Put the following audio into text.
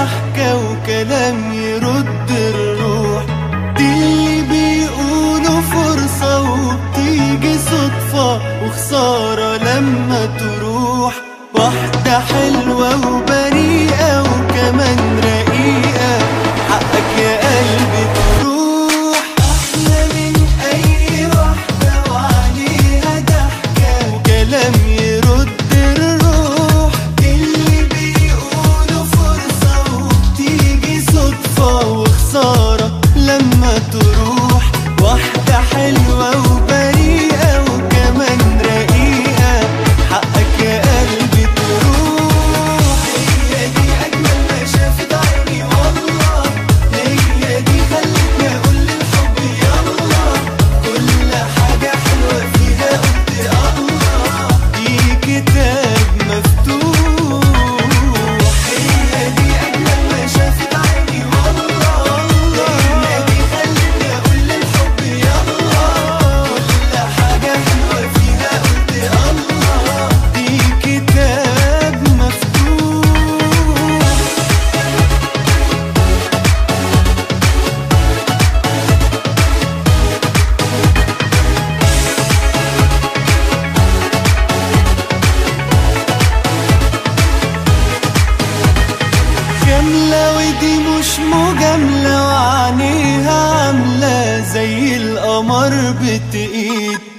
ضحكة وكلام يرد الروح دي اللي بيقولوا فرصة وبتيجي صدفة وخسارة لما تروح واحدة حلوة وبريئة وكمان رقيقة حقك يا قلبي تروح أحلى من أي واحدة وعليها ضحكة وكلام يرد الروح اللي بيقولوا فرصة وبتيجي صدفة وخسارة لما تروح واحدة حلوة وبريئة وكمان رقيقة حقك يا قلبي تروح هي دي أجمل ما شافت عيني والله هي دي خلتني أقول للحب يلا كل حاجة حلوة فيها قلت الله دي كتاب مفتوح هي دي أجمل ما شافت عيني والله هي دي خلتني أقول للحب يلا كل حاجة حلوة فيها قلت الله دي كتاب مفتوح كاملة ودي مش مجاملة وعينيها عاملة زي القمر بتقيد